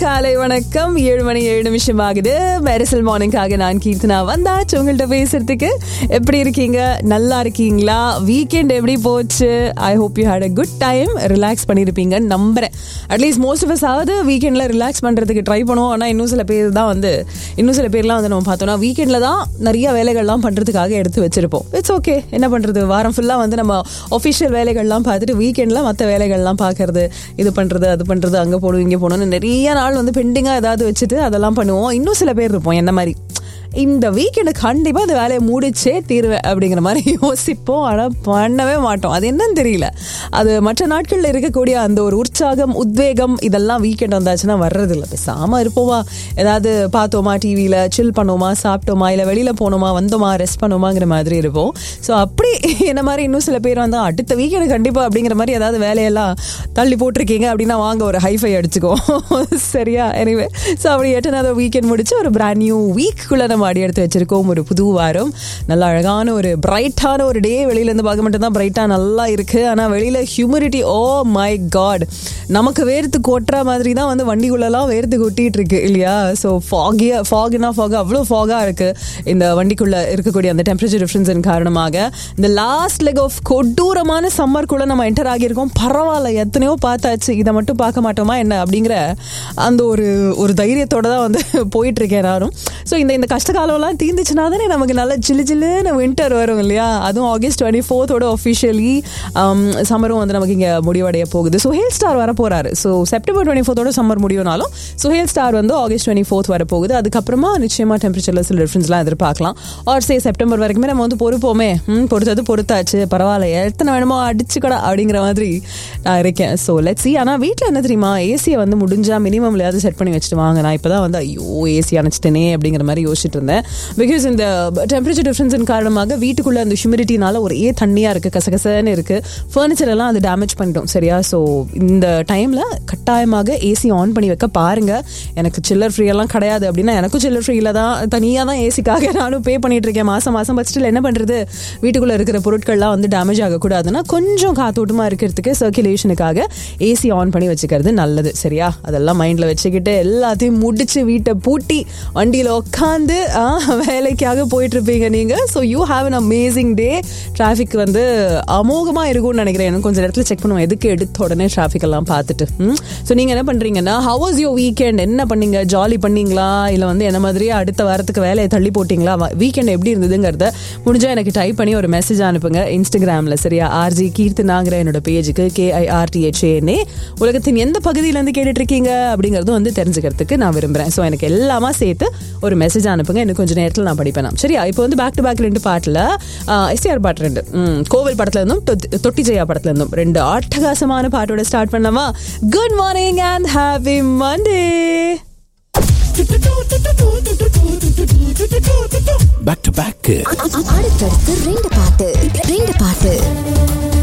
காலை வணக்கம் ஏழு மணி ஏழு நிமிஷம் ஆகுது மெரிசல் மார்னிங்காக நான் கீர்த்தனா வந்தாச்சு உங்கள்கிட்ட பேசுறதுக்கு எப்படி இருக்கீங்க நல்லா இருக்கீங்களா வீக்கெண்ட் எப்படி போச்சு I hope you had a good time relax பண்ணியிருப்பீங்க நம்புறேன் அட்லீஸ்ட் மோஸ்ட் ஆஃப் ஆவது வீக்கெண்டில் ரிலாக்ஸ் பண்ணுறதுக்கு ட்ரை பண்ணுவோம் ஆனால் இன்னும் சில பேர் தான் வந்து இன்னும் சில பேர்லாம் வந்து நம்ம பார்த்தோம்னா வீக்கெண்டில் தான் நிறைய வேலைகள்லாம் பண்ணுறதுக்காக எடுத்து வச்சிருப்போம் இட்ஸ் ஓகே என்ன பண்ணுறது வாரம் ஃபுல்லாக வந்து நம்ம ஒஃபிஷியல் வேலைகள்லாம் பார்த்துட்டு வீக்கெண்டில் மற்ற வேலைகள்லாம் பார்க்கறது இது பண்ணுறது அது பண்ணுறது அங்கே போகணும் இங்கே போகணும்னு நிறைய நாள் வந்து பெண்டிங்காக ஏதாவது வச்சுட்டு அதெல்லாம் பண்ணுவோம் இன்னும் சில பேர் இருப்போம் என்ன மாதிரி இந்த வீக்கெண்டு கண்டிப்பாக அந்த வேலையை முடிச்சே தீருவேன் அப்படிங்கிற மாதிரி யோசிப்போம் ஆனால் பண்ணவே மாட்டோம் அது என்னன்னு தெரியல அது மற்ற நாட்களில் இருக்கக்கூடிய அந்த ஒரு உற்சாகம் உத்வேகம் இதெல்லாம் வீக்கெண்ட் வந்தாச்சுன்னா வர்றதில்ல பேசாமல் இருப்போமா ஏதாவது பார்த்தோமா டிவியில் சில் பண்ணோமா சாப்பிட்டோமா இல்லை வெளியில் போனோமா வந்தோமா ரெஸ்ட் பண்ணோமாங்கிற மாதிரி இருப்போம் ஸோ அப்படி என்ன மாதிரி இன்னும் சில பேர் வந்து அடுத்த வீக்கெண்டு கண்டிப்பாக அப்படிங்கிற மாதிரி ஏதாவது வேலையெல்லாம் தள்ளி போட்டிருக்கீங்க அப்படின்னா வாங்க ஒரு ஹைஃபை அடிச்சுக்கோ சரியா எனிவே ஸோ அப்படி எட்டனாவது வீக்கெண்ட் முடிச்சு ஒரு பிராண்ட் நியூ வீக்குள்ளே நம்ம அடி எடுத்து வச்சிருக்கோம் ஒரு புது வாரம் நல்ல அழகான ஒரு பிரைட்டான ஒரு டே வெளியிலேருந்து பார்க்க மட்டும் தான் பிரைட்டாக நல்லா இருக்குது ஆனால் வெளியில் ஹியூமிடிட்டி ஓ மை காட் நமக்கு வேர்த்து கொட்டுற மாதிரி தான் வந்து வண்டிக்குள்ளெல்லாம் வேர்த்து கொட்டிட்டு இருக்கு இல்லையா ஸோ ஃபாகியா ஃபாகுனா ஃபாக் அவ்வளோ ஃபாகாக இருக்குது இந்த வண்டிக்குள்ளே இருக்கக்கூடிய அந்த டெம்பரேச்சர் டிஃப்ரென்ஸின் காரணமாக இந்த லாஸ்ட் லெக் ஆஃப் கொடூரமான சம்மருக்குள்ளே நம்ம என்டர் ஆகியிருக்கோம் பரவாயில்ல எத்தனையோ பார்த்தாச்சு இதை மட்டும் பார்க்க மாட்டோமா என்ன அப்படிங்கிற அந்த ஒரு ஒரு தைரியத்தோட தான் வந்து போயிட்டு இருக்கேன் நானும் ஸோ இந்த இந்த கஷ்ட காலம்லாம் தீர்ந்துச்சுன்னா தானே நமக்கு நல்ல ஜில்லு ஜில்லுன்னு வின்டர் வரும் இல்லையா அதுவும் ஆகஸ்ட் டுவெண்ட்டி ஃபோர்த்தோட ஒஃபிஷியலி சம்மரும் வந்து நமக்கு இங்கே முடிவடைய போகுது ஸோ ஹேல் ஸ்டார் வர போறாரு ஸோ செப்டம்பர் டுவெண்ட்டி ஃபோர்த்தோட சம்மர் முடியும்னாலும் ஸோ ஹேல் ஸ்டார் வந்து ஆகஸ்ட் டுவெண்ட்டி ஃபோர்த் வர போகுது அதுக்கப்புறமா நிச்சயமா டெம்பரேச்சரில் சில டிஃப்ரென்ஸ்லாம் எதிர்பார்க்கலாம் ஆர் சே செப்டம்பர் வரைக்குமே நம்ம வந்து பொறுப்போமே ம் பொறுத்தது பொறுத்தாச்சு பரவாயில்ல எத்தனை வேணுமோ அடிச்சுக்கடா அப்படிங்கிற மாதிரி நான் இருக்கேன் ஸோ லெட் சி ஆனால் வீட்டில் என்ன தெரியுமா ஏசியை வந்து முடிஞ்சா மினிமம்லையாவது செட் பண்ணி வச்சுட்டு வாங்க நான் இப்போ தான் வந்து ஐயோ ஏசி அணைச்சிட்டேனே அப்படிங்கிற மாதிரி யோசிச்சுட்டு இருந்தேன் பிகாஸ் இந்த டெம்பரேச்சர் டிஃப்ரென்ஸின் காரணமாக வீட்டுக்குள்ள அந்த ஹியூமிடிட்டினால ஒரே தண்ணியாக இருக்குது கசகசன்னு இருக்குது ஃபர்னிச்சர் எல்லாம் அது டேமேஜ் பண்ணிட்டோம் சரியா ஸோ இந்த டைமில் கட்டாயமாக ஏசி ஆன் பண்ணி வைக்க பாருங்க எனக்கு சில்லர் ஃப்ரீ எல்லாம் கிடையாது அப்படின்னா எனக்கும் சில்லர் ஃப்ரீல தான் தனியாக தான் ஏசிக்காக நானும் பே பண்ணிட்டு இருக்கேன் மாதம் மாதம் பட் ஸ்டில் என்ன பண்ணுறது வீட்டுக்குள்ளே இருக்கிற பொருட்கள்லாம் வந்து டேமேஜ் ஆகக்கூடாதுன்னா கொஞ்சம் காத்தோட்டமாக இருக்கிறதுக்கு சர்க்குலேஷனுக்காக ஏசி ஆன் பண்ணி வச்சுக்கிறது நல்லது சரியா அதெல்லாம் மைண்டில் வச்சுக்கிட்டு எல்லாத்தையும் முடிச்சு வீட்டை பூட்டி வண்டியில் உட்காந்து வேலைக்காக போயிட்டு இருப்பீங்க நீங்கள் so you have an amazing day traffic வந்து அமோகமாக இருக்கும்னு நினைக்கிறேன் எனக்கு கொஞ்சம் இடத்துல செக் பண்ணுவோம் எதுக்கு எடுத்த உடனே டிராஃபிக் எல்லாம் பார்த்துட்டு ஸோ நீங்கள் என்ன பண்ணுறீங்கன்னா ஹவ் வாஸ் யோர் வீக்கெண்ட் என்ன பண்ணீங்க ஜாலி பண்ணீங்களா இல்லை வந்து என்ன மாதிரியே அடுத்த வாரத்துக்கு வேலையை தள்ளி போட்டிங்களா வீக்கெண்ட் எப்படி இருந்ததுங்கிறத முடிஞ்சால் எனக்கு டைப் பண்ணி ஒரு மெசேஜ் அனுப்புங்க இன்ஸ்டாகிராமில் சரியா ஆர்ஜி கீர்த்தனாங்கிற என்னோட பேஜுக்கு கேஐஆர்டிஹெச்ஏஎன்ஏ உலகத்தின் எந்த பகுதியிலேருந்து கேட்டுட்டு இருக்கீங்க அப்படிங்கிறதும் வந்து தெரிஞ்சுக்கிறதுக்கு நான் விரும்புகிறேன் ஸோ எனக்கு எல்லாமா சேர்த்து ஒரு மெசேஜ் அனுப்புங்க இன்னும் கொஞ்சம் நேரத்தில் நான் படிப்பேன் சரியா இப்போ வந்து பேக் டு பேக் ரெண்டு பாட்டில் எஸ்டிஆர் பாட்டு ரெண்டு ம், கோவில் படத்துல இருந்தும் தொத்தி- தொட்டி ஜெயா படத்துல இருந்தும் ரெண்டு அட்டகாசமான பாட்டோட ஸ்டார்ட் பண்ணலாமா good morning and happy Monday back to back அடுத்தடுத்து ரெண்டு பாட்டு ரெண்டு பாட்டு